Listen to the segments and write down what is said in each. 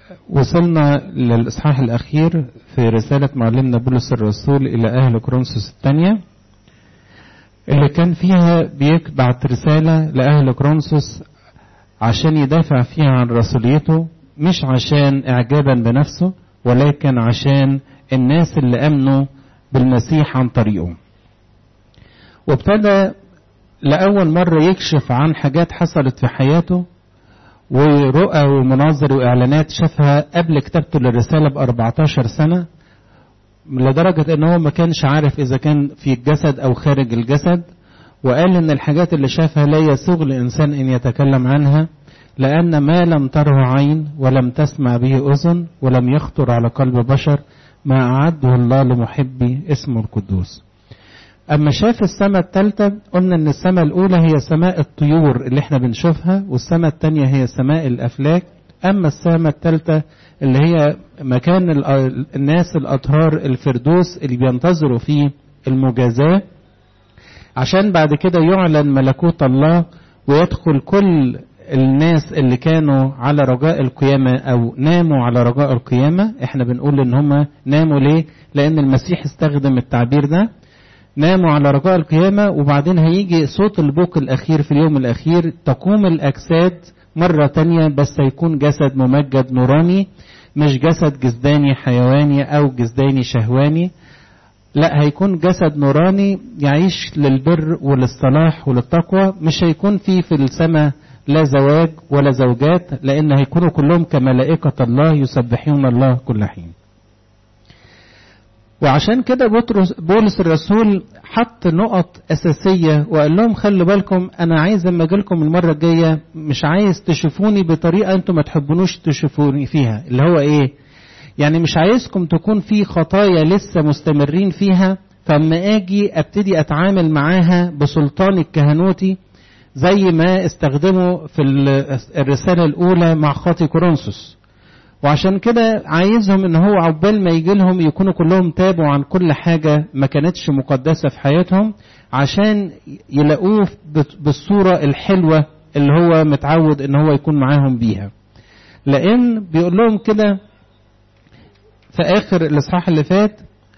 وصلنا للإصحاح الأخير في رسالة معلمنا بولس الرسول إلى أهل كورنثوس الثانية اللي كان فيها بيبعت رسالة لأهل كورنثوس عشان يدافع فيها عن رسوليته مش عشان إعجابا بنفسه ولكن عشان الناس اللي أمنوا بالمسيح عن طريقه وابتدى لأول مرة يكشف عن حاجات حصلت في حياته ورؤى ومناظر وإعلانات شافها قبل كتابته للرسالة ب 14 سنة لدرجة إن هو ما كانش عارف إذا كان في الجسد أو خارج الجسد وقال إن الحاجات اللي شافها لا يسوغ لإنسان أن يتكلم عنها لأن ما لم تره عين ولم تسمع به أذن ولم يخطر على قلب بشر ما أعده الله لمحبي اسمه القدوس أما شاف السماء الثالثة قلنا إن السماء الأولى هي سماء الطيور اللي احنا بنشوفها والسماء الثانية هي سماء الأفلاك أما السماء الثالثة اللي هي مكان الناس الأطهار الفردوس اللي بينتظروا فيه المجازاة عشان بعد كده يعلن ملكوت الله ويدخل كل الناس اللي كانوا على رجاء القيامة أو ناموا على رجاء القيامة احنا بنقول إن هم ناموا ليه؟ لأن المسيح استخدم التعبير ده ناموا على رجاء القيامة وبعدين هيجي صوت البوق الأخير في اليوم الأخير تقوم الأجساد مرة تانية بس هيكون جسد ممجد نوراني مش جسد جسداني حيواني أو جسداني شهواني لا هيكون جسد نوراني يعيش للبر وللصلاح وللتقوى مش هيكون فيه في السماء لا زواج ولا زوجات لأن هيكونوا كلهم كملائكة الله يسبحون الله كل حين وعشان كده بطرس بولس الرسول حط نقط أساسية وقال لهم خلوا بالكم أنا عايز لما أجيلكم المرة الجاية مش عايز تشوفوني بطريقة أنتم ما تحبونوش تشوفوني فيها اللي هو إيه؟ يعني مش عايزكم تكون في خطايا لسه مستمرين فيها فأما أجي أبتدي أتعامل معاها بسلطان الكهنوتي زي ما استخدموا في الرسالة الأولى مع خاطي كورنثوس وعشان كده عايزهم ان هو عقبال ما يجي لهم يكونوا كلهم تابوا عن كل حاجة ما كانتش مقدسة في حياتهم عشان يلاقوه بالصورة الحلوة اللي هو متعود ان هو يكون معاهم بيها لان بيقول لهم كده في اخر الاصحاح اللي فات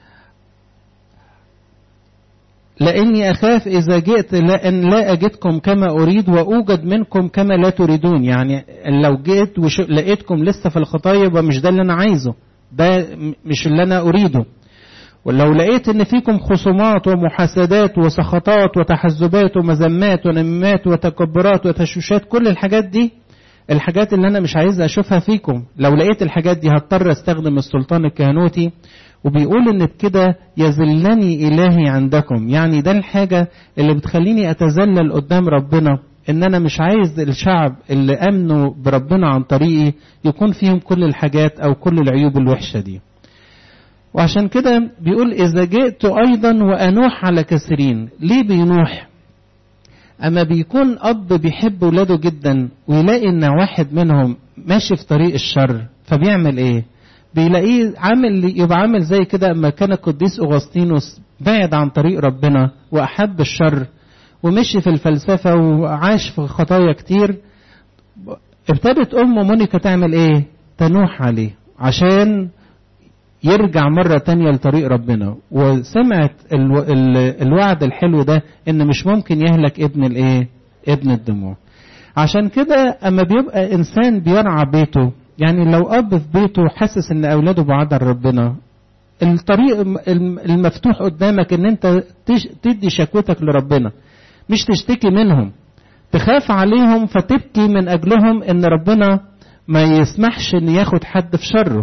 لاني اخاف اذا جئت لان لا اجدكم كما اريد واوجد منكم كما لا تريدون يعني لو جيت ولقيتكم لسه في الخطايا يبقى مش ده اللي انا عايزه ده مش اللي انا اريده ولو لقيت ان فيكم خصومات ومحاسدات وسخطات وتحزبات ومذمات ونمات وتكبرات وتشويشات كل الحاجات دي الحاجات اللي انا مش عايز اشوفها فيكم لو لقيت الحاجات دي هضطر استخدم السلطان الكهنوتي وبيقول ان بكده يذلني الهي عندكم يعني ده الحاجة اللي بتخليني اتذلل قدام ربنا ان انا مش عايز الشعب اللي امنوا بربنا عن طريقي يكون فيهم كل الحاجات او كل العيوب الوحشة دي وعشان كده بيقول اذا جئت ايضا وانوح على كثيرين ليه بينوح اما بيكون اب بيحب ولاده جدا ويلاقي ان واحد منهم ماشي في طريق الشر فبيعمل ايه بيلاقيه عامل يبقى عامل زي كده اما كان القديس اغسطينوس بعد عن طريق ربنا واحب الشر ومشي في الفلسفه وعاش في خطايا كتير ابتدت امه مونيكا تعمل ايه تنوح عليه عشان يرجع مرة تانية لطريق ربنا وسمعت الو... ال... الوعد الحلو ده ان مش ممكن يهلك ابن الايه ابن الدموع عشان كده اما بيبقى انسان بيرعى بيته يعني لو اب في بيته حاسس ان اولاده بعاد عن ربنا الطريق المفتوح قدامك ان انت تدي شكوتك لربنا مش تشتكي منهم تخاف عليهم فتبكي من اجلهم ان ربنا ما يسمحش ان ياخد حد في شره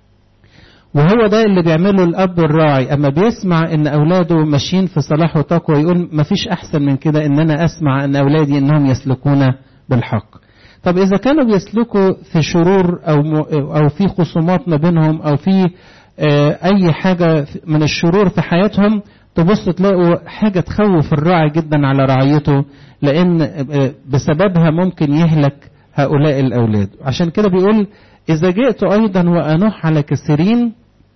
وهو ده اللي بيعمله الاب الراعي اما بيسمع ان اولاده ماشيين في صلاح وتقوى يقول مفيش احسن من كده ان انا اسمع ان اولادي انهم يسلكون بالحق طب إذا كانوا بيسلكوا في شرور أو أو في خصومات ما بينهم أو في أي حاجة من الشرور في حياتهم تبص تلاقوا حاجة تخوف الراعي جدا على رعيته لأن بسببها ممكن يهلك هؤلاء الأولاد عشان كده بيقول إذا جئت أيضا وأنوح على كثيرين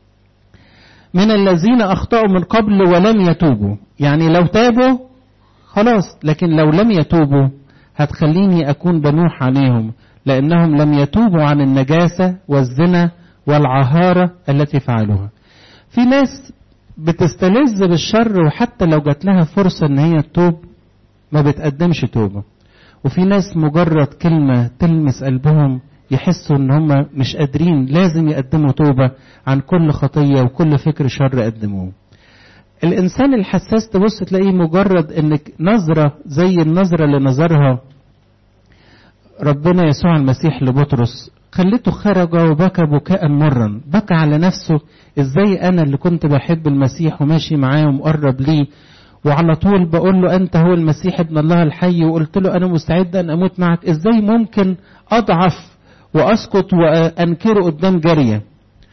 من الذين أخطأوا من قبل ولم يتوبوا يعني لو تابوا خلاص لكن لو لم يتوبوا هتخليني أكون بنوح عليهم لأنهم لم يتوبوا عن النجاسة والزنا والعهارة التي فعلوها في ناس بتستلذ بالشر وحتى لو جات لها فرصة ان هي تتوب ما بتقدمش توبة وفي ناس مجرد كلمة تلمس قلبهم يحسوا ان هم مش قادرين لازم يقدموا توبة عن كل خطية وكل فكر شر قدموه الانسان الحساس تبص تلاقيه مجرد انك نظرة زي النظرة اللي نظرها ربنا يسوع المسيح لبطرس خليته خرج وبكى بكاء مرا بكى على نفسه ازاي انا اللي كنت بحب المسيح وماشي معاه ومقرب ليه وعلى طول بقول له انت هو المسيح ابن الله الحي وقلت له انا مستعد ان اموت معك ازاي ممكن اضعف واسقط وانكره قدام جاريه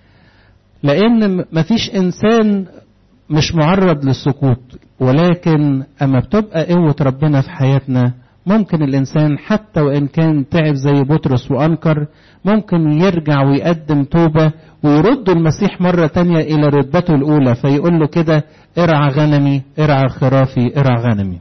لان مفيش انسان مش معرض للسقوط ولكن اما بتبقى قوه ربنا في حياتنا ممكن الانسان حتى وان كان تعب زي بطرس وانكر ممكن يرجع ويقدم توبه ويرد المسيح مرة تانية إلى رتبته الأولى فيقول له كده ارعى غنمي ارعى خرافي ارعى غنمي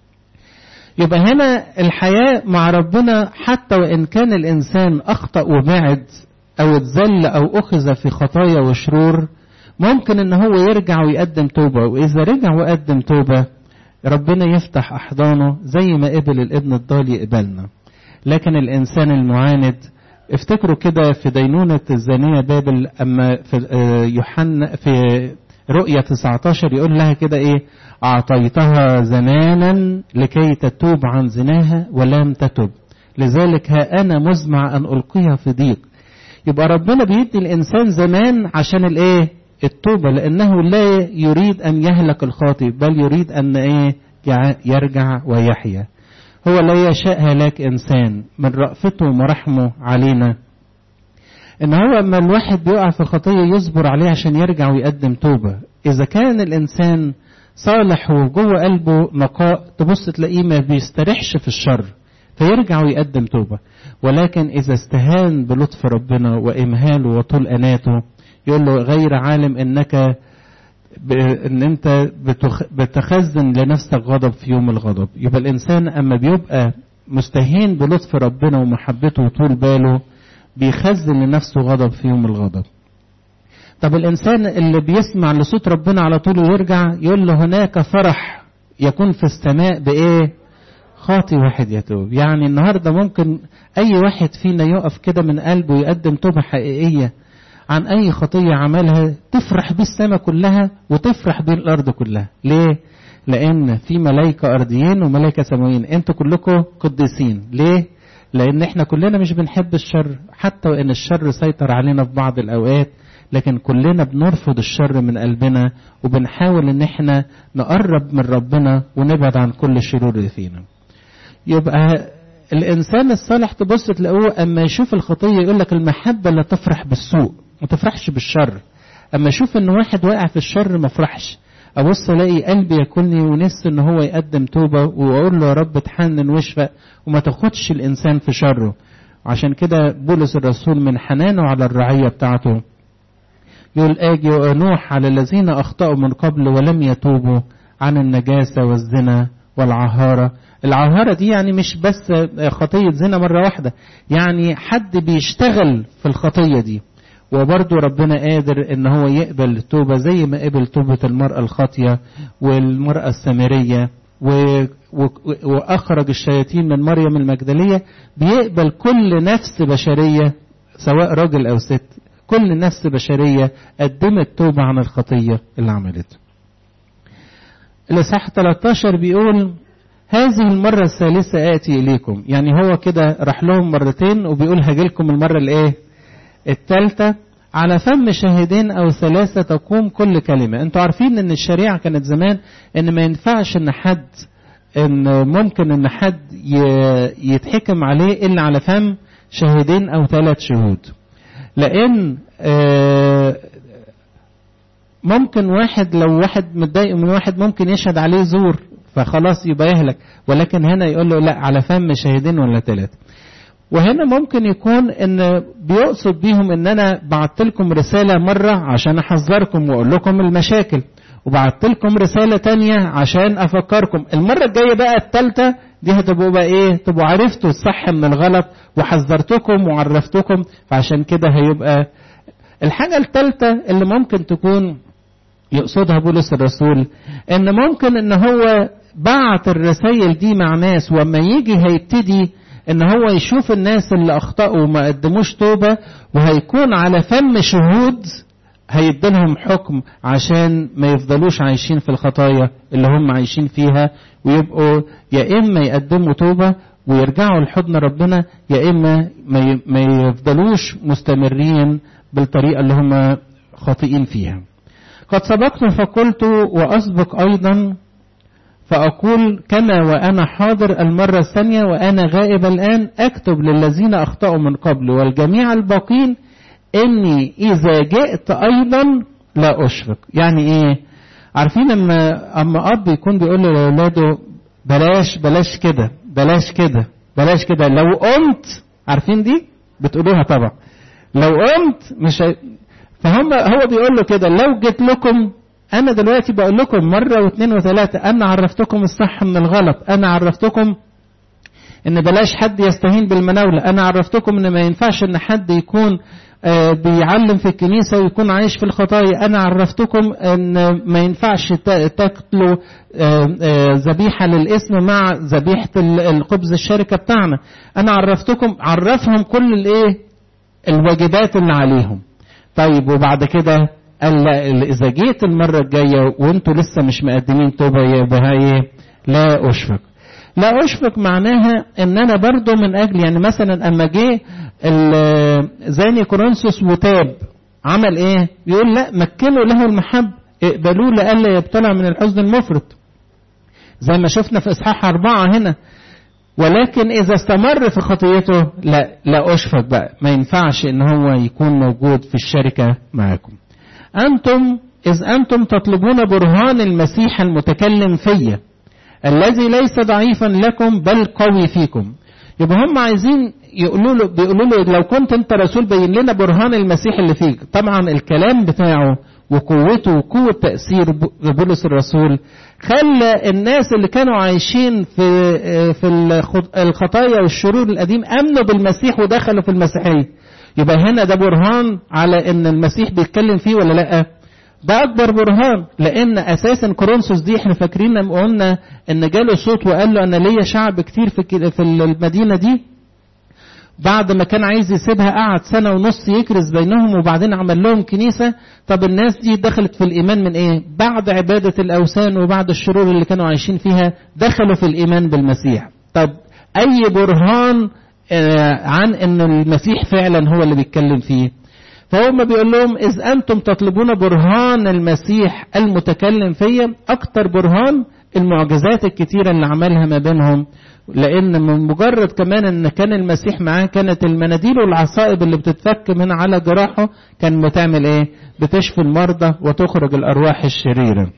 يبقى هنا الحياة مع ربنا حتى وإن كان الإنسان أخطأ وبعد أو اتذل أو أخذ في خطايا وشرور ممكن إن هو يرجع ويقدم توبة وإذا رجع وقدم توبة ربنا يفتح أحضانه زي ما قبل الابن الضال يقبلنا لكن الإنسان المعاند افتكروا كده في دينونة الزانية بابل أما في يوحنا في رؤية 19 يقول لها كده إيه أعطيتها زمانا لكي تتوب عن زناها ولم تتب لذلك ها أنا مزمع أن ألقيها في ضيق يبقى ربنا بيدي الإنسان زمان عشان الإيه التوبة لأنه لا يريد أن يهلك الخاطئ بل يريد أن إيه يرجع ويحيا هو لا يشاء هلاك إنسان من رأفته ومرحمه علينا إن هو أما الواحد بيقع في خطية يصبر عليه عشان يرجع ويقدم توبة إذا كان الإنسان صالح وجوه قلبه نقاء تبص تلاقيه ما بيستريحش في الشر فيرجع ويقدم توبة ولكن إذا استهان بلطف ربنا وإمهاله وطول أناته يقول له غير عالم إنك ان انت بتخزن لنفسك غضب في يوم الغضب يبقى الانسان اما بيبقى مستهين بلطف ربنا ومحبته وطول باله بيخزن لنفسه غضب في يوم الغضب طب الانسان اللي بيسمع لصوت ربنا على طول ويرجع يقول له هناك فرح يكون في السماء بايه خاطي واحد يتوب يعني النهارده ممكن اي واحد فينا يقف كده من قلبه ويقدم توبه حقيقيه عن أي خطية عملها تفرح بيه السماء كلها وتفرح بيه الأرض كلها ليه؟ لأن في ملائكة أرضيين وملائكة سماويين أنتوا كلكم قديسين ليه؟ لأن احنا كلنا مش بنحب الشر حتى وإن الشر سيطر علينا في بعض الأوقات لكن كلنا بنرفض الشر من قلبنا وبنحاول ان احنا نقرب من ربنا ونبعد عن كل الشرور اللي فينا يبقى الانسان الصالح تبص تلاقوه اما يشوف الخطيه يقول لك المحبه لا تفرح بالسوء ما تفرحش بالشر اما اشوف ان واحد واقع في الشر ما افرحش ابص الاقي قلبي ياكلني ونفسي ان هو يقدم توبه واقول له يا رب تحنن واشفق وما تاخدش الانسان في شره عشان كده بولس الرسول من حنانه على الرعيه بتاعته يقول اجي ونوح على الذين اخطاوا من قبل ولم يتوبوا عن النجاسه والزنا والعهاره العهاره دي يعني مش بس خطيه زنا مره واحده يعني حد بيشتغل في الخطيه دي وبرضه ربنا قادر ان هو يقبل التوبه زي ما قبل توبه المراه الخاطيه والمراه السامريه و... و... واخرج الشياطين من مريم المجدليه بيقبل كل نفس بشريه سواء راجل او ست كل نفس بشريه قدمت توبه عن الخطيه اللي عملته الاصحاح 13 بيقول هذه المرة الثالثة آتي إليكم يعني هو كده راح لهم مرتين وبيقول هاجيلكم المرة الإيه الثالثة على فم شاهدين أو ثلاثة تقوم كل كلمة أنتوا عارفين أن الشريعة كانت زمان أن ما ينفعش أن حد أن ممكن أن حد يتحكم عليه إلا على فم شاهدين أو ثلاث شهود لأن ممكن واحد لو واحد متضايق من واحد ممكن يشهد عليه زور فخلاص يبقى يهلك ولكن هنا يقول له لا على فم شاهدين ولا ثلاثة وهنا ممكن يكون ان بيقصد بيهم ان انا بعت لكم رسالة مرة عشان احذركم واقول لكم المشاكل وبعت لكم رسالة تانية عشان أفكركم المرة الجاية بقى التالتة دي هتبقوا بقى إيه تبقوا عرفتوا الصح من الغلط وحذرتكم وعرفتكم فعشان كده هيبقى الحاجة التالتة اللي ممكن تكون يقصدها بولس الرسول ان ممكن ان هو بعت الرسائل دي مع ناس وما يجي هيبتدي ان هو يشوف الناس اللي اخطأوا وما قدموش توبة وهيكون على فم شهود هيديلهم حكم عشان ما يفضلوش عايشين في الخطايا اللي هم عايشين فيها ويبقوا يا اما يقدموا توبة ويرجعوا لحضن ربنا يا اما ما يفضلوش مستمرين بالطريقة اللي هم خاطئين فيها قد سبقت فقلت وأسبق أيضا فأقول كما وأنا حاضر المرة الثانية وأنا غائب الآن أكتب للذين أخطأوا من قبل والجميع الباقين إني إذا جئت أيضا لا أشفق يعني إيه عارفين أما أما أب يكون بيقول لأولاده بلاش بلاش كده بلاش كده بلاش كده لو قمت عارفين دي بتقولوها طبعا لو قمت مش فهم هو بيقول له كده لو جيت لكم انا دلوقتي بقول لكم مره واثنين وثلاثه انا عرفتكم الصح من الغلط انا عرفتكم ان بلاش حد يستهين بالمناوله انا عرفتكم ان ما ينفعش ان حد يكون آه بيعلم في الكنيسة ويكون عايش في الخطايا أنا عرفتكم أن ما ينفعش تاكلوا ذبيحة للاسم مع ذبيحة الخبز الشركة بتاعنا أنا عرفتكم عرفهم كل الإيه الواجبات اللي عليهم طيب وبعد كده قال لا اذا جيت المره الجايه وانتوا لسه مش مقدمين توبه يبقى ايه لا اشفق لا اشفق معناها ان انا برضو من اجل يعني مثلا اما جه زاني كورنثوس وتاب عمل ايه يقول لا مكنوا له المحب اقبلوه لئلا يبتلع من الحزن المفرط زي ما شفنا في اصحاح اربعه هنا ولكن إذا استمر في خطيته لا لا أشفق بقى ما ينفعش إن هو يكون موجود في الشركة معكم. أنتم إذ أنتم تطلبون برهان المسيح المتكلم فيا الذي ليس ضعيفا لكم بل قوي فيكم. يبقى هم عايزين يقولوا له بيقولوا له لو كنت انت رسول بين لنا برهان المسيح اللي فيك طبعا الكلام بتاعه وقوته وقوة تأثير بولس الرسول خلى الناس اللي كانوا عايشين في في الخطايا والشرور القديم امنوا بالمسيح ودخلوا في المسيحيه يبقى هنا ده برهان على ان المسيح بيتكلم فيه ولا لا ده اكبر برهان لان اساسا كورنثوس دي احنا فاكرين لما قلنا ان جاله صوت وقال له انا ليا شعب كتير في في المدينه دي بعد ما كان عايز يسيبها قعد سنة ونص يكرز بينهم وبعدين عمل لهم كنيسة طب الناس دي دخلت في الإيمان من إيه بعد عبادة الأوثان وبعد الشرور اللي كانوا عايشين فيها دخلوا في الإيمان بالمسيح طب أي برهان عن أن المسيح فعلا هو اللي بيتكلم فيه فهم بيقول لهم إذ أنتم تطلبون برهان المسيح المتكلم فيا أكتر برهان المعجزات الكتيرة اللي عملها ما بينهم لان من مجرد كمان ان كان المسيح معاه كانت المناديل والعصائب اللي بتتفك من على جراحه كان بتعمل ايه بتشفي المرضى وتخرج الارواح الشريره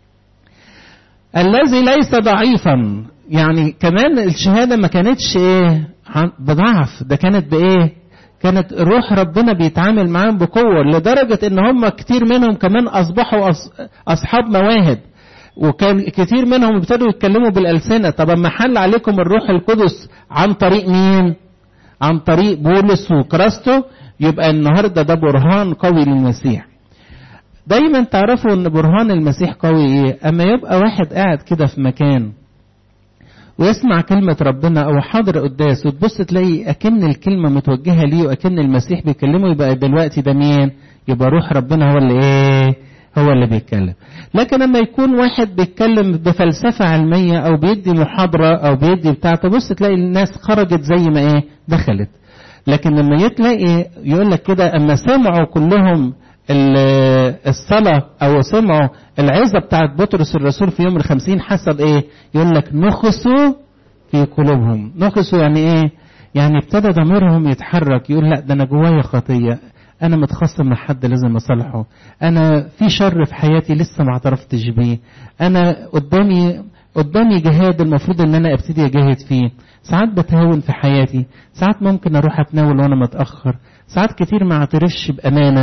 الذي ليس ضعيفا يعني كمان الشهاده ما كانتش ايه بضعف ده كانت بايه كانت روح ربنا بيتعامل معاهم بقوه لدرجه ان هم كتير منهم كمان اصبحوا اصحاب مواهب وكان كتير منهم ابتدوا يتكلموا بالألسنة طب اما حل عليكم الروح القدس عن طريق مين عن طريق بولس وكراستو يبقى النهاردة ده برهان قوي للمسيح دايما تعرفوا ان برهان المسيح قوي ايه اما يبقى واحد قاعد كده في مكان ويسمع كلمة ربنا أو حاضر قداس وتبص تلاقي أكن الكلمة متوجهة ليه وأكن المسيح بيكلمه يبقى دلوقتي ده مين؟ يبقى روح ربنا هو اللي إيه؟ هو اللي بيتكلم لكن لما يكون واحد بيتكلم بفلسفة علمية أو بيدي محاضرة أو بيدي بتاع تبص تلاقي الناس خرجت زي ما إيه دخلت لكن لما يتلاقي يقول لك كده أما سمعوا كلهم الصلاة أو سمعوا العظة بتاعت بطرس الرسول في يوم الخمسين حصل إيه يقول لك نخسوا في قلوبهم نخسوا يعني إيه يعني ابتدى ضميرهم يتحرك يقول لا ده أنا جوايا خطية انا متخصم مع حد لازم اصالحه انا في شر في حياتي لسه ما اعترفتش بيه انا قدامي قدامي جهاد المفروض ان انا ابتدي اجاهد فيه ساعات بتهاون في حياتي ساعات ممكن اروح اتناول وانا متاخر ساعات كتير ما اعترفش بامانه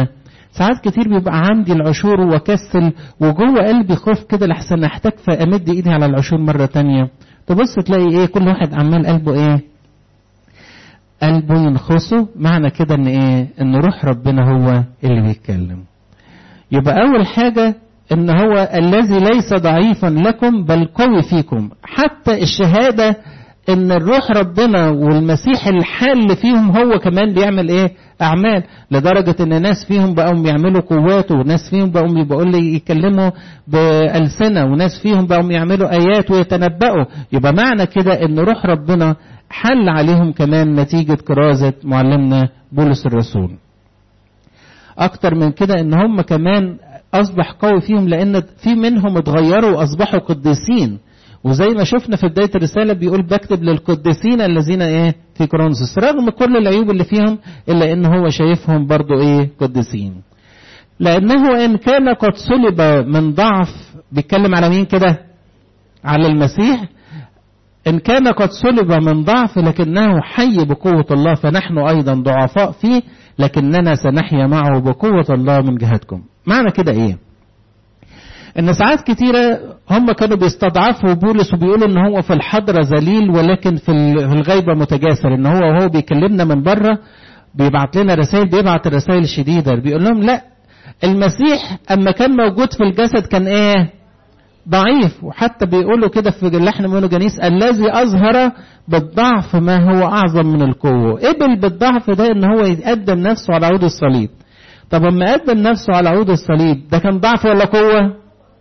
ساعات كتير بيبقى عندي العشور وكسل وجوه قلبي خوف كده لحسن احتاج فامد ايدي على العشور مره تانية تبص تلاقي ايه كل واحد عمال قلبه ايه قلبه ينخصه معنى كده ان ايه ان روح ربنا هو اللي بيتكلم يبقى اول حاجه ان هو الذي ليس ضعيفا لكم بل قوي فيكم حتى الشهاده ان الروح ربنا والمسيح الحال فيهم هو كمان بيعمل ايه اعمال لدرجه ان ناس فيهم بقوا بيعملوا قوات وناس فيهم بقوا بيقول لي يتكلموا بالسنه وناس فيهم بقوا يعملوا ايات ويتنبأوا يبقى معنى كده ان روح ربنا حل عليهم كمان نتيجه كرازه معلمنا بولس الرسول اكتر من كده ان هم كمان اصبح قوي فيهم لان في منهم اتغيروا واصبحوا قديسين وزي ما شفنا في بدايه الرساله بيقول بكتب للقديسين الذين ايه في كورنثوس رغم كل العيوب اللي فيهم الا ان هو شايفهم برضو ايه قديسين لانه ان كان قد صلب من ضعف بيتكلم على مين كده على المسيح ان كان قد صلب من ضعف لكنه حي بقوه الله فنحن ايضا ضعفاء فيه لكننا سنحيا معه بقوه الله من جهتكم معنى كده ايه ان ساعات كتيرة هم كانوا بيستضعفوا بولس وبيقولوا ان هو في الحضرة ذليل ولكن في الغيبة متجاسر ان هو وهو بيكلمنا من بره بيبعت لنا رسائل بيبعت رسائل شديدة بيقول لهم لا المسيح اما كان موجود في الجسد كان ايه ضعيف وحتى بيقولوا كده في اللحن منه جنيس الذي اظهر بالضعف ما هو اعظم من القوة قبل بالضعف ده ان هو يقدم نفسه على عود الصليب طب اما قدم نفسه على عود الصليب ده كان ضعف ولا قوه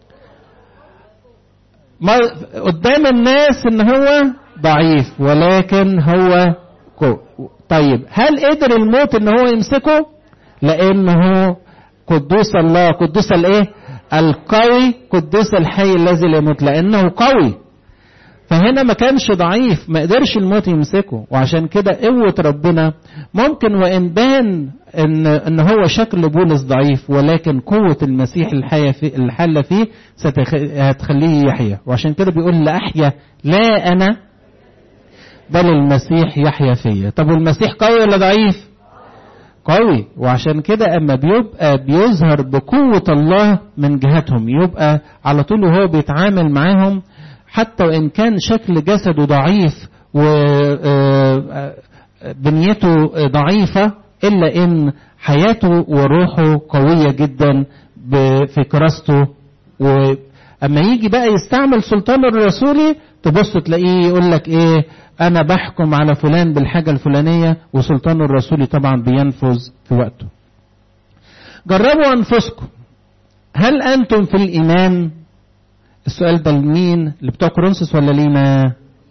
ما قدام الناس ان هو ضعيف ولكن هو قوي طيب هل قدر الموت ان هو يمسكه لانه قدوس الله قدوس الايه القوي قدوس الحي الذي لا يموت لانه قوي فهنا ما كانش ضعيف ما قدرش الموت يمسكه وعشان كده قوة ربنا ممكن وإن بان إن, إن هو شكل بولس ضعيف ولكن قوة المسيح الحية في الحالة فيه هتخليه يحيا وعشان كده بيقول لا أحيا لا أنا بل المسيح يحيا فيا طب والمسيح قوي ولا ضعيف قوي وعشان كده اما بيبقى بيظهر بقوة الله من جهتهم يبقى على طول وهو بيتعامل معاهم حتى وإن كان شكل جسده ضعيف وبنيته ضعيفة إلا إن حياته وروحه قوية جدا في كراسته وأما يجي بقى يستعمل سلطان الرسولي تبص تلاقيه يقول لك إيه أنا بحكم على فلان بالحاجة الفلانية وسلطان الرسولي طبعا بينفذ في وقته جربوا أنفسكم هل أنتم في الإيمان السؤال ده لمين اللي بتوع كورنثوس ولا لينا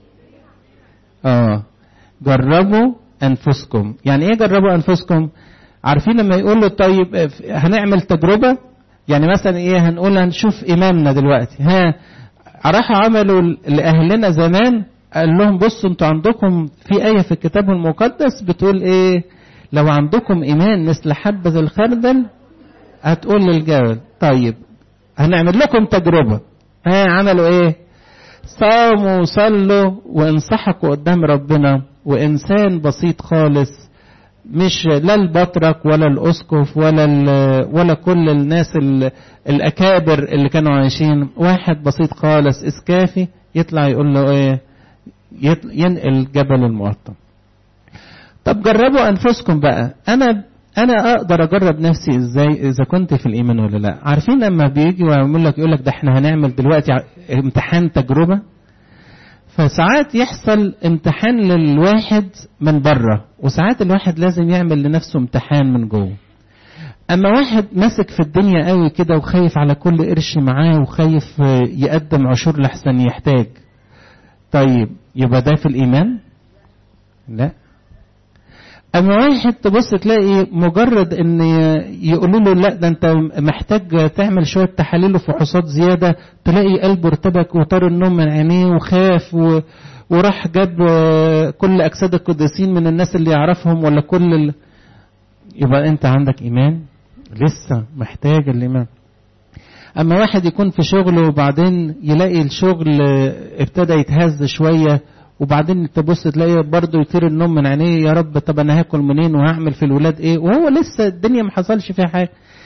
اه جربوا انفسكم يعني ايه جربوا انفسكم عارفين لما يقول له طيب هنعمل تجربه يعني مثلا ايه هنقول هنشوف امامنا دلوقتي ها راحوا عملوا لاهلنا زمان قال لهم بصوا انتوا عندكم في ايه في الكتاب المقدس بتقول ايه لو عندكم ايمان مثل حبه الخردل هتقول للجبل طيب هنعمل لكم تجربه ها عملوا ايه صاموا وصلوا وانسحقوا قدام ربنا وانسان بسيط خالص مش لا البطرك ولا الاسقف ولا ولا كل الناس الاكابر اللي كانوا عايشين واحد بسيط خالص اسكافي يطلع يقول له ايه ينقل جبل المقطم طب جربوا انفسكم بقى انا انا اقدر اجرب نفسي ازاي اذا كنت في الايمان ولا لا عارفين لما بيجي ويعمل لك يقول لك ده احنا هنعمل دلوقتي امتحان تجربه فساعات يحصل امتحان للواحد من بره وساعات الواحد لازم يعمل لنفسه امتحان من جوه اما واحد ماسك في الدنيا قوي كده وخايف على كل قرش معاه وخايف يقدم عشور لحسن يحتاج طيب يبقى ده في الايمان لا اما واحد تبص تلاقي مجرد ان يقولوا له لا ده انت محتاج تعمل شويه تحاليل وفحوصات زياده تلاقي قلبه ارتبك وطار النوم من عينيه وخاف و... وراح جاب كل اجساد القديسين من الناس اللي يعرفهم ولا كل ال... يبقى انت عندك ايمان لسه محتاج الايمان اما واحد يكون في شغله وبعدين يلاقي الشغل ابتدى يتهز شويه وبعدين تبص تلاقي برضه يطير النوم من عينيه يا رب طب انا هاكل منين وهعمل في الولاد ايه وهو لسه الدنيا ما حصلش فيها حاجه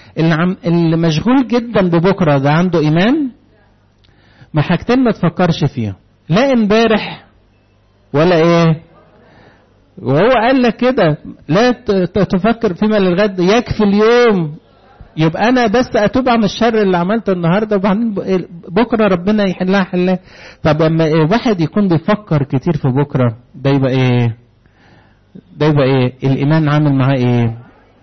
اللي, عم اللي مشغول جدا ببكره ده عنده ايمان ما حاجتين ما تفكرش فيهم لا امبارح ولا ايه وهو قال لك كده لا تفكر فيما للغد يكفي اليوم يبقى انا بس اتوب عن الشر اللي عملته النهارده وبعدين بكره ربنا يحلها حلها طب اما واحد يكون بيفكر كتير في بكره ده يبقى ايه ده يبقى ايه الايمان عامل معاه ايه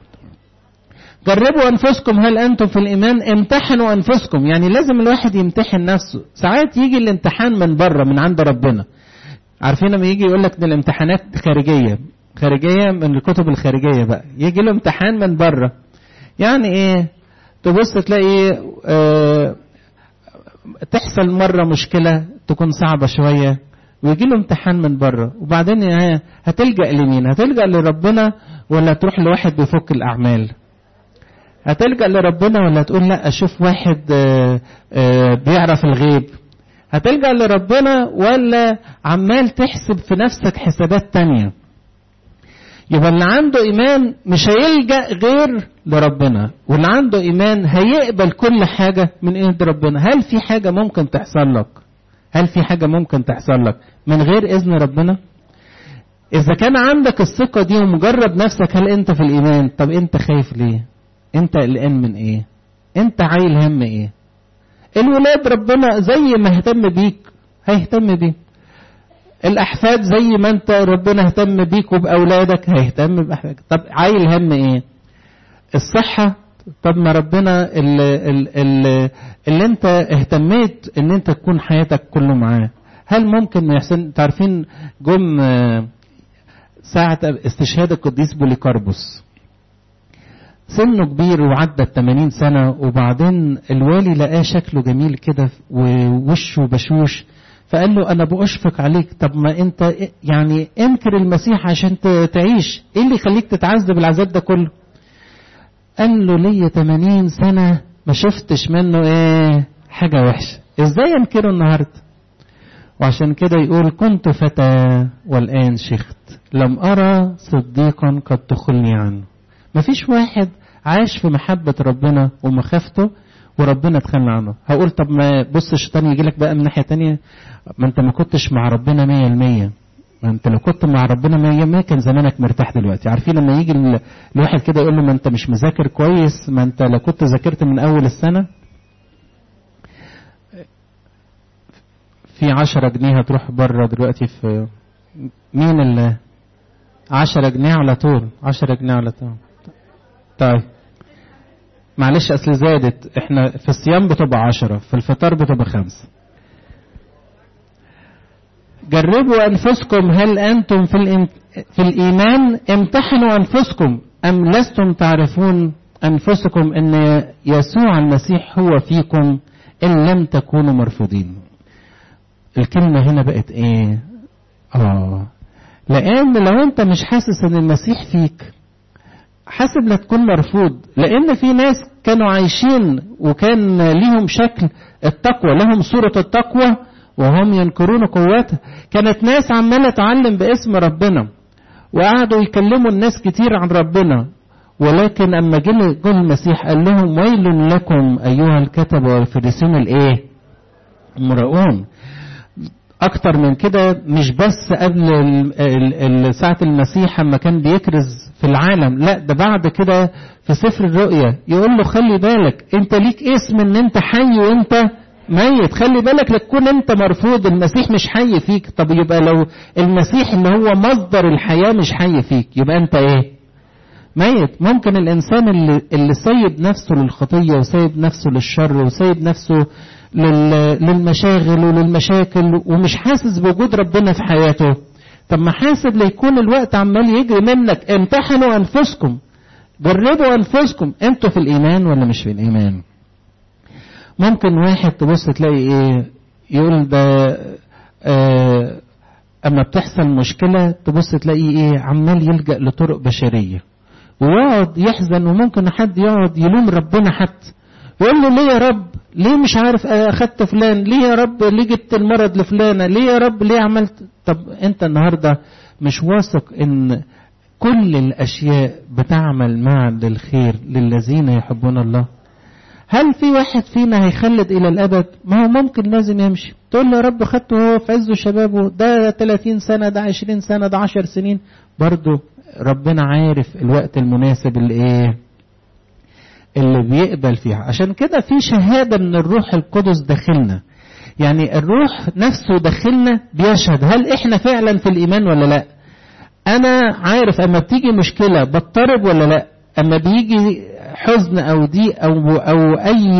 جربوا انفسكم هل انتم في الايمان امتحنوا انفسكم يعني لازم الواحد يمتحن نفسه ساعات يجي الامتحان من بره من عند ربنا عارفين لما يجي يقول لك ان الامتحانات خارجيه خارجيه من الكتب الخارجيه بقى يجي له امتحان من بره يعني ايه تبص تلاقي اه تحصل مره مشكله تكون صعبه شويه ويجي له امتحان من بره وبعدين هتلجا لمين هتلجا لربنا ولا تروح لواحد بيفك الاعمال هتلجا لربنا ولا تقول لا اشوف واحد اه اه بيعرف الغيب هتلجا لربنا ولا عمال تحسب في نفسك حسابات تانية يبقى اللي عنده ايمان مش هيلجا غير لربنا واللي عنده ايمان هيقبل كل حاجه من ايد ربنا هل في حاجه ممكن تحصل لك هل في حاجه ممكن تحصل لك من غير اذن ربنا اذا كان عندك الثقه دي ومجرب نفسك هل انت في الايمان طب انت خايف ليه انت قلقان من ايه انت عايل هم ايه الولاد ربنا زي ما اهتم بيك هيهتم بيك الاحفاد زي ما انت ربنا اهتم بيك وباولادك هيهتم باحفادك طب عايل هم ايه الصحه طب ما ربنا اللي, اللي, اللي انت اهتميت ان انت تكون حياتك كله معاه هل ممكن ما يحسن تعرفين جم ساعة استشهاد القديس بوليكاربوس سنه كبير وعدى ال 80 سنة وبعدين الوالي لقاه شكله جميل كده ووشه بشوش فقال له أنا بأشفق عليك طب ما أنت يعني انكر المسيح عشان تعيش إيه اللي يخليك تتعذب العذاب ده كله قال له ليا 80 سنة ما شفتش منه إيه حاجة وحشة إزاي أنكره النهاردة وعشان كده يقول كنت فتى والآن شخت لم أرى صديقا قد تخلني عنه مفيش واحد عاش في محبة ربنا ومخافته وربنا تخلى عنه هقول طب ما بص الشيطان يجي لك بقى من ناحية تانية ما انت ما كنتش مع ربنا مية المية ما انت لو كنت مع ربنا مية المية كان زمانك مرتاح دلوقتي عارفين لما يجي الواحد كده يقول له ما انت مش مذاكر كويس ما انت لو كنت ذاكرت من اول السنة في عشرة جنيه هتروح بره دلوقتي في مين اللي عشرة جنيه على طول عشرة جنيه على طول طيب معلش اصل زادت احنا في الصيام بتبقى عشرة في الفطار بتبقى خمسة جربوا انفسكم هل انتم في, الام... في الايمان امتحنوا انفسكم ام لستم تعرفون انفسكم ان يسوع المسيح هو فيكم ان لم تكونوا مرفوضين الكلمة هنا بقت ايه اه لان لو انت مش حاسس ان المسيح فيك حاسب لا تكون مرفوض لان في ناس كانوا عايشين وكان ليهم شكل التقوى لهم صورة التقوى وهم ينكرون قوتها كانت ناس عمالة تعلم باسم ربنا وقعدوا يكلموا الناس كتير عن ربنا ولكن اما جه المسيح قال لهم ويل لكم ايها الكتبة والفريسين الايه المرؤون اكتر من كده مش بس قبل ساعة المسيح لما كان بيكرز في العالم لا ده بعد كده في سفر الرؤيا يقول له خلي بالك انت ليك اسم ان انت حي وانت ميت خلي بالك لتكون انت مرفوض المسيح مش حي فيك طب يبقى لو المسيح اللي هو مصدر الحياة مش حي فيك يبقى انت ايه ميت ممكن الانسان اللي, اللي سيب نفسه للخطية وسيب نفسه للشر وسيب نفسه للمشاغل وللمشاكل ومش حاسس بوجود ربنا في حياته طب ما حاسب ليكون الوقت عمال يجري منك امتحنوا انفسكم جربوا انفسكم انتوا في الايمان ولا مش في الايمان ممكن واحد تبص تلاقي ايه يقول ده آه اما بتحصل مشكلة تبص تلاقي ايه عمال يلجأ لطرق بشرية ويقعد يحزن وممكن حد يقعد يلوم ربنا حتى يقول له ليه يا رب ليه مش عارف اخدت فلان ليه يا رب ليه جبت المرض لفلانة ليه يا رب ليه عملت طب انت النهاردة مش واثق ان كل الأشياء بتعمل معا للخير للذين يحبون الله هل في واحد فينا هيخلد إلى الأبد ما هو ممكن لازم يمشي تقول له يا رب خدته هو في عزه شبابه ده 30 سنة ده 20 سنة ده 10 سنين برضه ربنا عارف الوقت المناسب اللي ايه اللي بيقبل فيها عشان كده في شهادة من الروح القدس داخلنا يعني الروح نفسه داخلنا بيشهد هل احنا فعلا في الايمان ولا لا انا عارف اما بتيجي مشكلة بضطرب ولا لا اما بيجي حزن او ضيق او او اي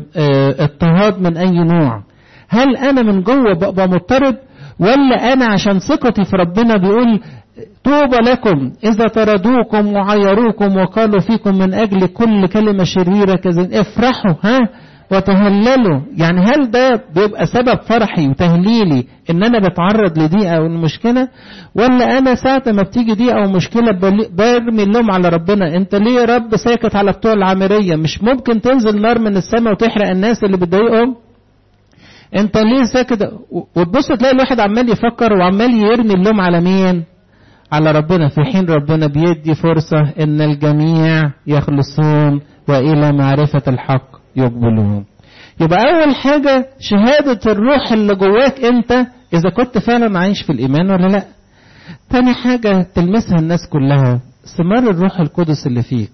اضطهاد من اي نوع هل انا من جوه ببقى مضطرب ولا انا عشان ثقتي في ربنا بيقول طوبى لكم إذا طردوكم وعيروكم وقالوا فيكم من أجل كل كلمة شريرة كذا افرحوا ها وتهللوا يعني هل ده بيبقى سبب فرحي وتهليلي ان انا بتعرض لضيقه او مشكله ولا انا ساعه ما بتيجي ضيقه او مشكله برمي اللوم على ربنا انت ليه يا رب ساكت على بتوع العامريه مش ممكن تنزل نار من السماء وتحرق الناس اللي بتضايقهم انت ليه ساكت وتبص تلاقي الواحد عمال يفكر وعمال يرمي اللوم على مين على ربنا في حين ربنا بيدي فرصة ان الجميع يخلصون والى معرفة الحق يقبلون يبقى اول حاجة شهادة الروح اللي جواك انت اذا كنت فعلا عايش في الايمان ولا لا تاني حاجة تلمسها الناس كلها ثمار الروح القدس اللي فيك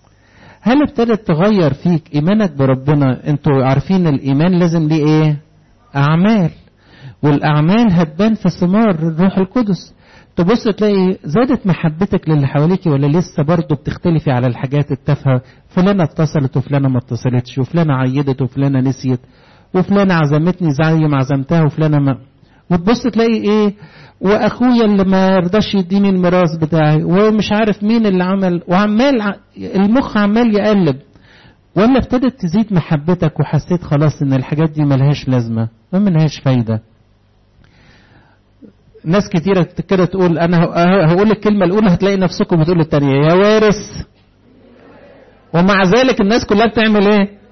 هل ابتدت تغير فيك ايمانك بربنا انتوا عارفين الايمان لازم ليه ايه اعمال والاعمال هتبان في ثمار الروح القدس تبص تلاقي زادت محبتك للي حواليك ولا لسه برضه بتختلفي على الحاجات التافهه فلانه اتصلت وفلانه ما اتصلتش وفلانه عيدت وفلانه نسيت وفلانه عزمتني زي ما عزمتها وفلانه ما وتبص تلاقي ايه واخويا اللي ما يرضاش يديني الميراث بتاعي ومش عارف مين اللي عمل وعمال المخ عمال يقلب ولا ابتدت تزيد محبتك وحسيت خلاص ان الحاجات دي ملهاش لازمه ما ملهاش فايده ناس كتيرة كده تقول أنا هقول الكلمة الأولى هتلاقي نفسكم بتقول التانية يا وارث ومع ذلك الناس كلها بتعمل إيه؟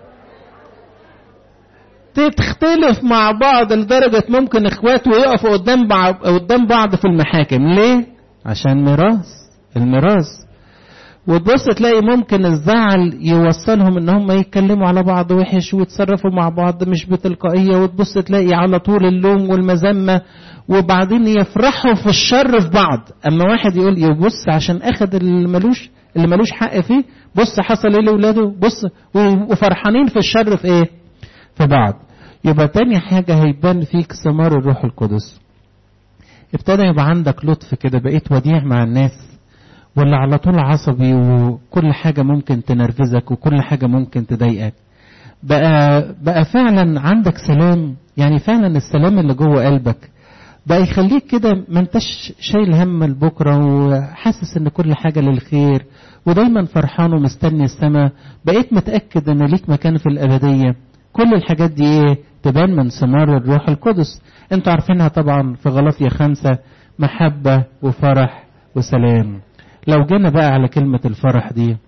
تختلف مع بعض لدرجة ممكن إخوات ويقفوا قدام بعض قدام بعض في المحاكم ليه؟ عشان ميراث الميراث وتبص تلاقي ممكن الزعل يوصلهم ان هم يتكلموا على بعض وحش ويتصرفوا مع بعض مش بتلقائيه وتبص تلاقي على طول اللوم والمذمه وبعدين يفرحوا في الشر في بعض اما واحد يقول يبص عشان اخد اللي ملوش اللي ملوش حق فيه بص حصل ايه لاولاده بص وفرحانين في الشر في ايه في بعض يبقى تاني حاجه هيبان فيك ثمار الروح القدس ابتدى يبقى عندك لطف كده بقيت وديع مع الناس ولا على طول عصبي وكل حاجة ممكن تنرفزك وكل حاجة ممكن تضايقك بقى بقى فعلا عندك سلام يعني فعلا السلام اللي جوه قلبك بقى يخليك كده ما انتش شايل هم لبكره وحاسس ان كل حاجه للخير ودايما فرحان ومستني السماء بقيت متاكد ان ليك مكان في الابديه كل الحاجات دي ايه تبان من ثمار الروح القدس انتوا عارفينها طبعا في غلطية خمسة محبة وفرح وسلام لو جينا بقى على كلمة الفرح دي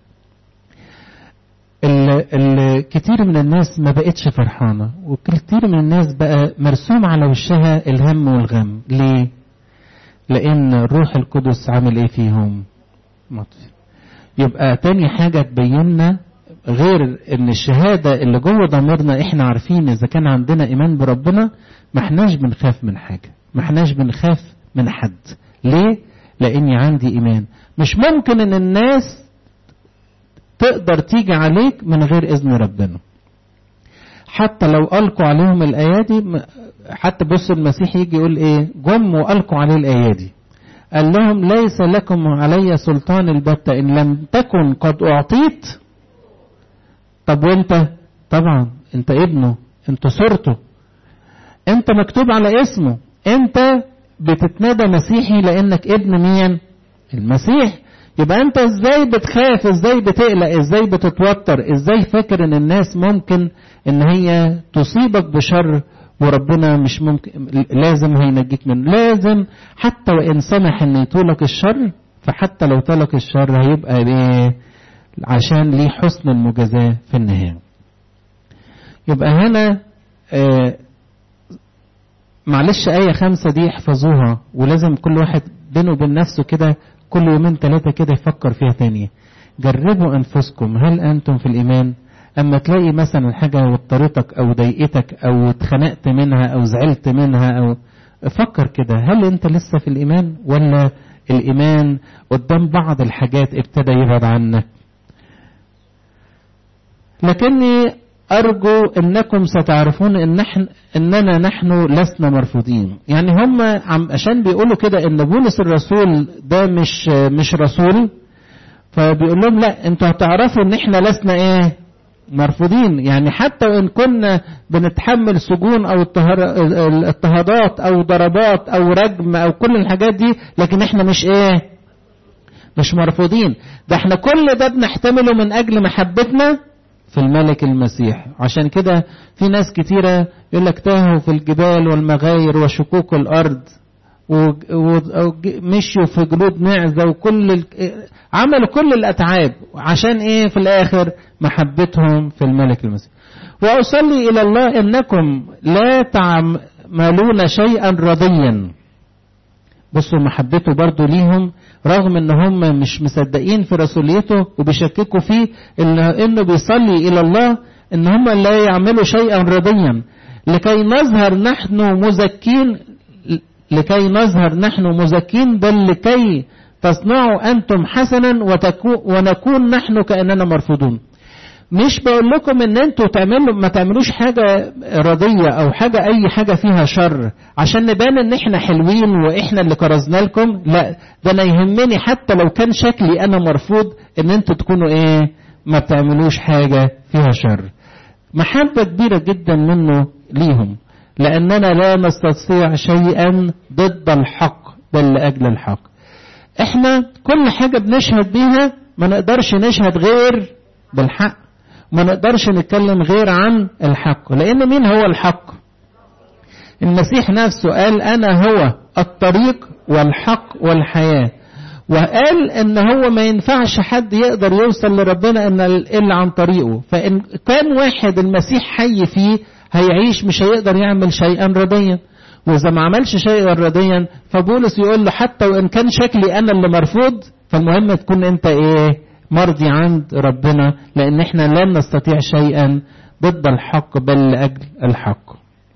الكثير من الناس ما بقتش فرحانة وكثير من الناس بقى مرسوم على وشها الهم والغم ليه لأن الروح القدس عامل ايه فيهم مطفي يبقى تاني حاجة تبيننا غير ان الشهادة اللي جوه ضميرنا احنا عارفين اذا كان عندنا ايمان بربنا ما احناش بنخاف من حاجة ما احناش بنخاف من حد ليه لاني عندي ايمان مش ممكن ان الناس تقدر تيجي عليك من غير اذن ربنا حتى لو القوا عليهم الايادي حتى بص المسيح يجي يقول ايه جم والقوا عليه الايادي قال لهم ليس لكم علي سلطان البتة ان لم تكن قد اعطيت طب وانت طبعا انت ابنه انت صورته انت مكتوب على اسمه انت بتتنادى مسيحي لانك ابن مين المسيح يبقى انت ازاي بتخاف ازاي بتقلق ازاي بتتوتر ازاي فاكر ان الناس ممكن ان هي تصيبك بشر وربنا مش ممكن لازم هينجيك منه لازم حتى وان سمح ان يطولك الشر فحتى لو طالك الشر هيبقى ايه عشان ليه حسن المجازاة في النهاية يبقى هنا آه معلش آية خمسة دي احفظوها ولازم كل واحد بينه وبين نفسه كده كل يومين ثلاثة كده يفكر فيها تانية جربوا أنفسكم هل أنتم في الإيمان أما تلاقي مثلا حاجة وطرتك أو ضايقتك أو اتخنقت منها أو زعلت منها أو فكر كده هل أنت لسه في الإيمان ولا الإيمان قدام بعض الحاجات ابتدى يبعد عنك لكني أرجو أنكم ستعرفون إن نحن إننا نحن لسنا مرفوضين يعني هم عشان بيقولوا كده إن بولس الرسول ده مش مش رسول فبيقول لهم لا انتوا هتعرفوا ان احنا لسنا ايه مرفوضين يعني حتى وان كنا بنتحمل سجون او اضطهادات او ضربات او رجم او كل الحاجات دي لكن احنا مش ايه مش مرفوضين ده احنا كل ده بنحتمله من اجل محبتنا في الملك المسيح عشان كده في ناس كتيرة يقول لك تاهوا في الجبال والمغاير وشكوك الارض ومشوا في جلود معزة وكل ال... عملوا كل الأتعاب عشان إيه في الآخر محبتهم في الملك المسيح وأصلي إلى الله إنكم لا تعملون شيئا رضيا بصوا محبته برضو ليهم رغم ان هم مش مصدقين في رسوليته وبيشككوا فيه إنه, انه بيصلي الى الله ان هم لا يعملوا شيئا رضيا لكي نظهر نحن مزكين لكي نظهر نحن مزكين بل لكي تصنعوا أنتم حسنا ونكون نحن كأننا مرفوضون مش بقول لكم ان انتوا تعملوا ما تعملوش حاجة رضية او حاجة اي حاجة فيها شر عشان نبان ان احنا حلوين واحنا اللي كرزنا لكم لا ده انا يهمني حتى لو كان شكلي انا مرفوض ان انتوا تكونوا ايه ما بتعملوش حاجة فيها شر محبة كبيرة جدا منه ليهم لأننا لا نستطيع شيئا ضد الحق بل لأجل الحق احنا كل حاجة بنشهد بيها ما نقدرش نشهد غير بالحق ما نقدرش نتكلم غير عن الحق لأن مين هو الحق المسيح نفسه قال أنا هو الطريق والحق والحياة وقال ان هو ما ينفعش حد يقدر يوصل لربنا ان الا عن طريقه فان كان واحد المسيح حي فيه هيعيش مش هيقدر يعمل شيئا رضيا واذا ما عملش شيئا رضيا فبولس يقول له حتى وان كان شكلي انا اللي مرفوض فالمهم تكون انت ايه مرضي عند ربنا لان احنا لن نستطيع شيئا ضد الحق بل لاجل الحق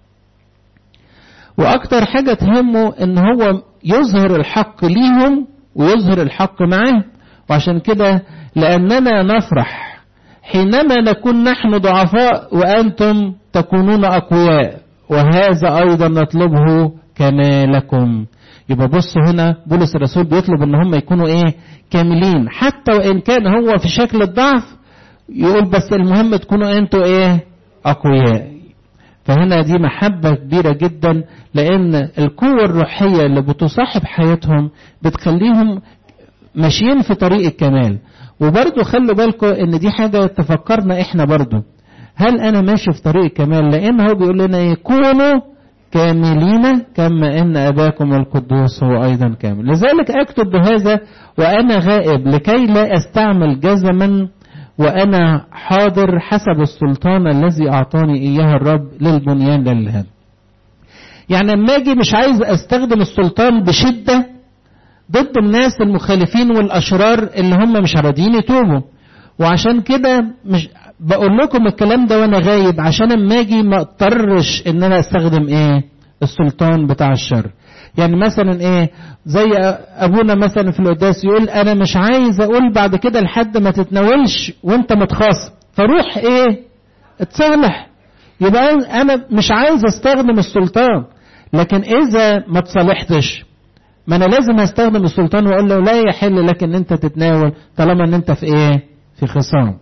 واكتر حاجه تهمه ان هو يظهر الحق ليهم ويظهر الحق معاه وعشان كده لاننا نفرح حينما نكون نحن ضعفاء وانتم تكونون أقوياء وهذا أيضا نطلبه كمالكم يبقى بصوا هنا بولس الرسول بيطلب ان هم يكونوا ايه كاملين حتى وان كان هو في شكل الضعف يقول بس المهم تكونوا انتوا ايه اقوياء فهنا دي محبة كبيرة جدا لان القوة الروحية اللي بتصاحب حياتهم بتخليهم ماشيين في طريق الكمال وبرضه خلوا بالكم ان دي حاجة تفكرنا احنا برضه هل انا ماشي في طريق الكمال لان هو بيقول لنا ايه كونوا كاملين كما ان اباكم القدوس هو ايضا كامل لذلك اكتب بهذا وانا غائب لكي لا استعمل جزما وانا حاضر حسب السلطان الذي اعطاني اياه الرب للبنيان للهدم يعني لما اجي مش عايز استخدم السلطان بشده ضد الناس المخالفين والاشرار اللي هم مش راضيين يتوبوا وعشان كده مش بقول لكم الكلام ده وانا غايب عشان اما اجي ما اضطرش ان انا استخدم ايه السلطان بتاع الشر يعني مثلا ايه زي ابونا مثلا في القداس يقول انا مش عايز اقول بعد كده لحد ما تتناولش وانت متخاصم فروح ايه اتصالح يبقى انا مش عايز استخدم السلطان لكن اذا ما تصالحتش ما انا لازم استخدم السلطان واقول له لا يحل لك ان انت تتناول طالما ان انت في ايه في خصام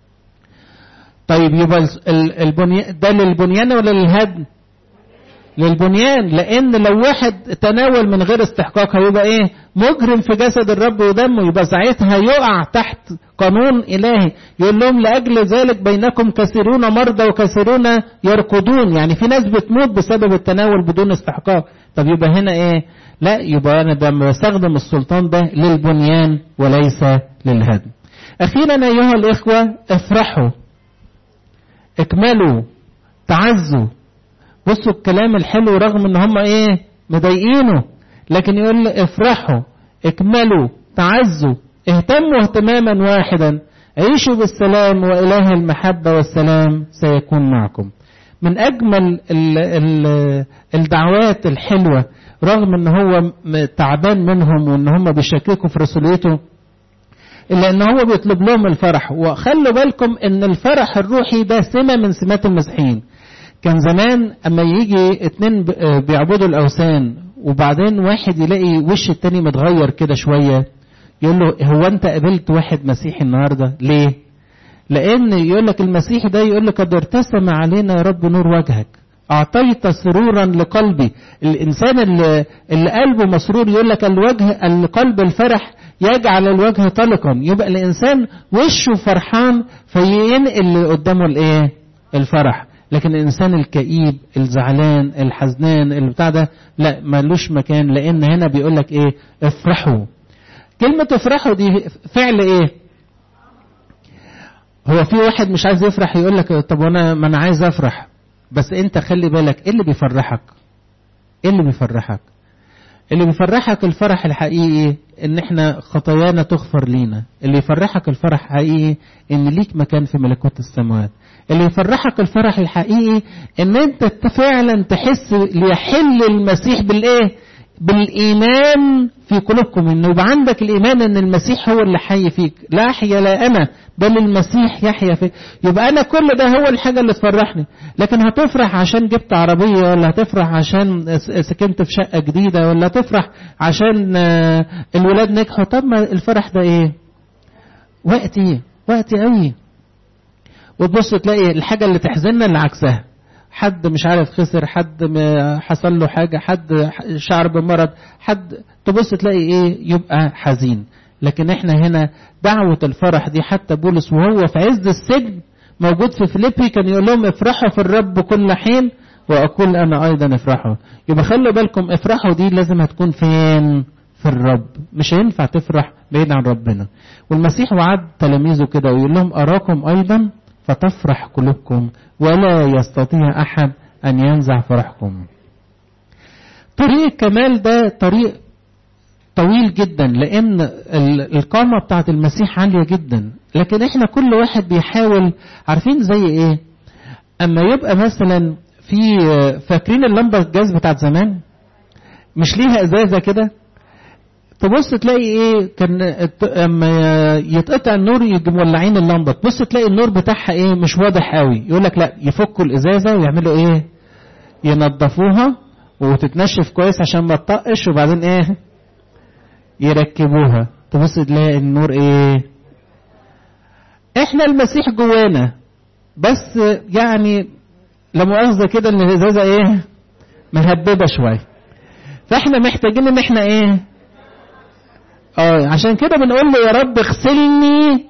طيب يبقى البنيان ده للبنيان ولا للهدم للبنيان لان لو واحد تناول من غير استحقاق هيبقى ايه مجرم في جسد الرب ودمه يبقى ساعتها يقع تحت قانون الهي يقول لهم لاجل ذلك بينكم كثيرون مرضى وكثيرون يرقدون يعني في ناس بتموت بسبب التناول بدون استحقاق طب يبقى هنا ايه لا يبقى انا بستخدم السلطان ده للبنيان وليس للهدم اخيرا ايها الاخوه افرحوا اكملوا تعزوا بصوا الكلام الحلو رغم ان هم ايه مضايقينه لكن يقول افرحوا اكملوا تعزوا اهتموا اهتماما واحدا عيشوا بالسلام وإله المحبة والسلام سيكون معكم من أجمل ال ال الدعوات الحلوة رغم ان هو تعبان منهم وان هم بيشككوا في رسوليته إلا ان هو بيطلب لهم الفرح وخلوا بالكم ان الفرح الروحي ده سمة من سمات المسيحيين كان زمان اما يجي اتنين بيعبدوا الاوثان وبعدين واحد يلاقي وش التاني متغير كده شوية يقول له هو انت قابلت واحد مسيحي النهاردة ليه لان يقول لك المسيحي ده يقول لك قد ارتسم علينا يا رب نور وجهك اعطيت سرورا لقلبي الانسان اللي, اللي قلبه مسرور يقول لك الوجه القلب الفرح يجعل الوجه طلقا يبقى الانسان وشه فرحان فينقل اللي قدامه الايه الفرح لكن الانسان الكئيب الزعلان الحزنان اللي بتاع ده لا ملوش مكان لان هنا بيقول لك ايه افرحوا كلمة افرحوا دي فعل ايه هو في واحد مش عايز يفرح يقول لك طب وانا ما انا عايز افرح بس انت خلي بالك ايه اللي بيفرحك ايه اللي بيفرحك اللي بيفرحك الفرح الحقيقي ان احنا خطايانا تغفر لينا اللي يفرحك الفرح الحقيقي ان ليك مكان في ملكوت السماوات اللي يفرحك الفرح الحقيقي ان انت فعلا تحس ليحل المسيح بالايه بالايمان في قلوبكم انه يبقى عندك الايمان ان المسيح هو اللي حي فيك لا احيا لا انا بل المسيح يحيا فيك يبقى انا كل ده هو الحاجه اللي تفرحني لكن هتفرح عشان جبت عربيه ولا هتفرح عشان سكنت في شقه جديده ولا هتفرح عشان الولاد نجحوا طب ما الفرح ده ايه وقتي وقتي قوي وتبص تلاقي الحاجه اللي تحزننا اللي عكسها حد مش عارف خسر حد حصل له حاجة حد شعر بمرض حد تبص تلاقي ايه يبقى حزين لكن احنا هنا دعوة الفرح دي حتى بولس وهو في عز السجن موجود في فيليبي كان يقول لهم افرحوا في الرب كل حين واقول انا ايضا افرحوا يبقى خلوا بالكم افرحوا دي لازم هتكون فين في الرب مش هينفع تفرح بعيد عن ربنا والمسيح وعد تلاميذه كده ويقول لهم اراكم ايضا فتفرح قلوبكم ولا يستطيع احد ان ينزع فرحكم طريق الكمال ده طريق طويل جدا لان القامة بتاعت المسيح عالية جدا لكن احنا كل واحد بيحاول عارفين زي ايه اما يبقى مثلا في فاكرين اللمبة الجاز بتاعت زمان مش ليها ازازة كده تبص تلاقي ايه كان اما يتقطع النور يجي مولعين اللمبه تبص تلاقي النور بتاعها ايه مش واضح قوي يقول لك لا يفكوا الازازه ويعملوا ايه ينظفوها وتتنشف كويس عشان ما تطقش وبعدين ايه يركبوها تبص تلاقي النور ايه احنا المسيح جوانا بس يعني لا مؤاخذه كده ان الازازه ايه مهببه شويه فاحنا محتاجين ان احنا ايه اه عشان كده بنقول له يا رب اغسلني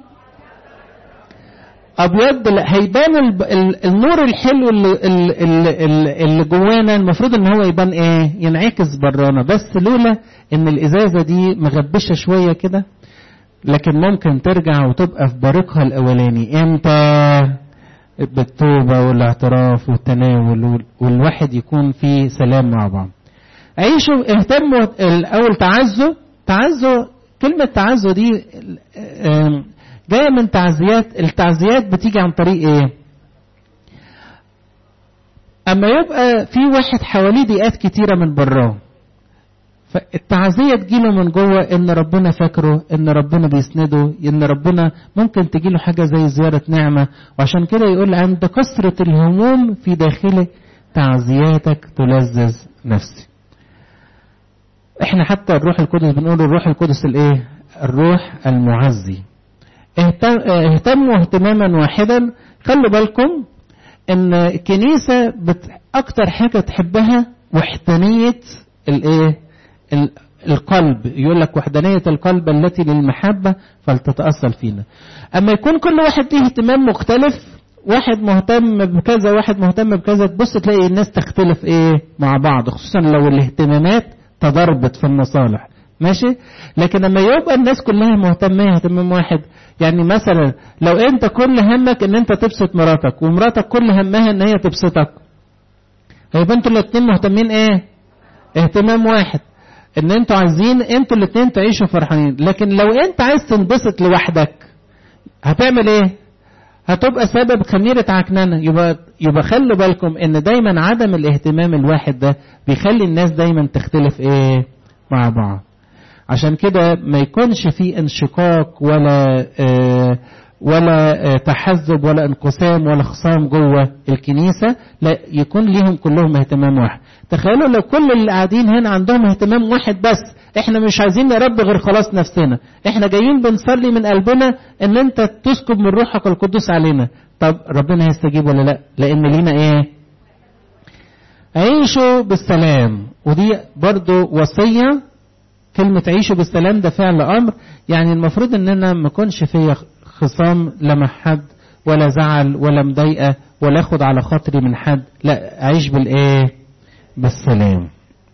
ابيض لا هيبان ال ال النور الحلو اللي, اللي, اللي جوانا المفروض ان هو يبان ايه ينعكس برانا بس لولا ان الازازه دي مغبشه شويه كده لكن ممكن ترجع وتبقى في بارقها الاولاني امتى بالتوبه والاعتراف والتناول والواحد يكون في سلام مع بعض عيشوا اهتموا الاول تعزوا تعزوا كلمة تعزوا دي جاية من تعزيات التعزيات بتيجي عن طريق ايه اما يبقى في واحد حواليه ضيقات كتيرة من براه فالتعزية تجيله من جوه ان ربنا فاكره ان ربنا بيسنده ان ربنا ممكن تجيله حاجة زي زيارة نعمة وعشان كده يقول عند كثرة الهموم في داخله تعزياتك تلذذ نفسي احنا حتى الروح القدس بنقول الروح القدس الايه الروح المعزي اهتم اهتموا اهتماما واحدا خلوا بالكم ان الكنيسة بت... اكتر حاجة تحبها وحدانية الايه القلب يقول لك وحدانية القلب التي للمحبة فلتتأصل فينا اما يكون كل واحد ليه اهتمام مختلف واحد مهتم بكذا واحد مهتم بكذا تبص تلاقي الناس تختلف ايه مع بعض خصوصا لو الاهتمامات تضربت في المصالح ماشي لكن لما يبقى الناس كلها مهتمه اهتمام واحد يعني مثلا لو انت كل همك ان انت تبسط مراتك ومراتك كل همها ان هي تبسطك هيبقى انتوا الاتنين مهتمين ايه اهتمام واحد ان انتوا عايزين انتوا الاتنين تعيشوا فرحانين لكن لو انت عايز تنبسط لوحدك هتعمل ايه هتبقى سبب خميرة عكننة يبقى يبقى خلوا بالكم ان دايما عدم الاهتمام الواحد ده بيخلي الناس دايما تختلف ايه مع بعض عشان كده ما يكونش في انشقاق ولا آه ولا آه تحزب ولا انقسام ولا خصام جوه الكنيسة لا يكون ليهم كلهم اهتمام واحد تخيلوا لو كل اللي قاعدين هنا عندهم اهتمام واحد بس احنا مش عايزين يا رب غير خلاص نفسنا احنا جايين بنصلي من قلبنا ان انت تسكب من روحك القدوس علينا طب ربنا هيستجيب ولا لا لان لينا ايه عيشوا بالسلام ودي برضو وصية كلمة عيشوا بالسلام ده فعل أمر يعني المفروض إننا ما يكونش فيا خصام لا مع حد ولا زعل ولا مضايقة ولا اخد على خاطري من حد لا أعيش بالإيه بالسلام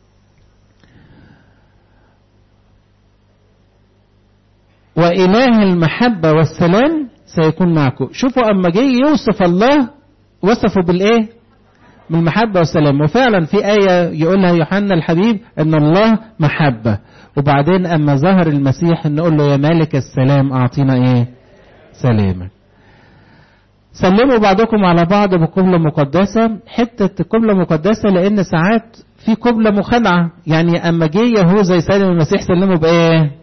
وإله المحبة والسلام سيكون معكم شوفوا أما جه يوصف الله وصفه بالإيه بالمحبة والسلام وفعلا في آية يقولها يوحنا الحبيب أن الله محبة وبعدين أما ظهر المسيح نقول له يا مالك السلام أعطينا إيه سلامك سلموا بعضكم على بعض بقبلة مقدسة حتة قبلة مقدسة لأن ساعات في قبلة مخادعة يعني أما جه يهوذا يسلم المسيح سلمه بإيه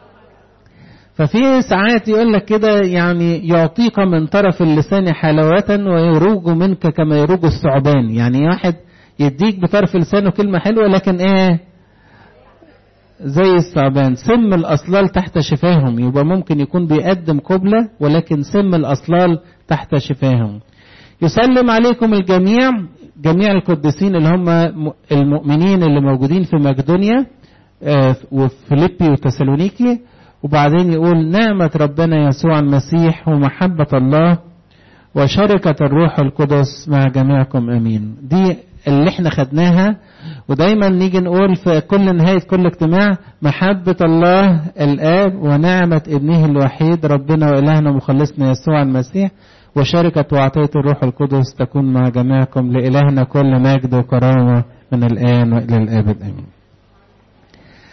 ففي ساعات يقول لك كده يعني يعطيك من طرف اللسان حلاوة ويروج منك كما يروج الثعبان يعني واحد يديك بطرف لسانه كلمة حلوة لكن ايه زي الثعبان سم الأصلال تحت شفاهم يبقى ممكن يكون بيقدم قبلة ولكن سم الأصلال تحت شفاهم يسلم عليكم الجميع جميع القديسين اللي هم المؤمنين اللي موجودين في مقدونيا وفيليبي وتسالونيكي وبعدين يقول نعمة ربنا يسوع المسيح ومحبة الله وشركة الروح القدس مع جميعكم امين دي اللي احنا خدناها ودايما نيجي نقول في كل نهاية كل اجتماع محبة الله الآب ونعمة ابنه الوحيد ربنا وإلهنا مخلصنا يسوع المسيح وشركة وعطية الروح القدس تكون مع جميعكم لإلهنا كل مجد وكرامة من الآن وإلى الآبد آمين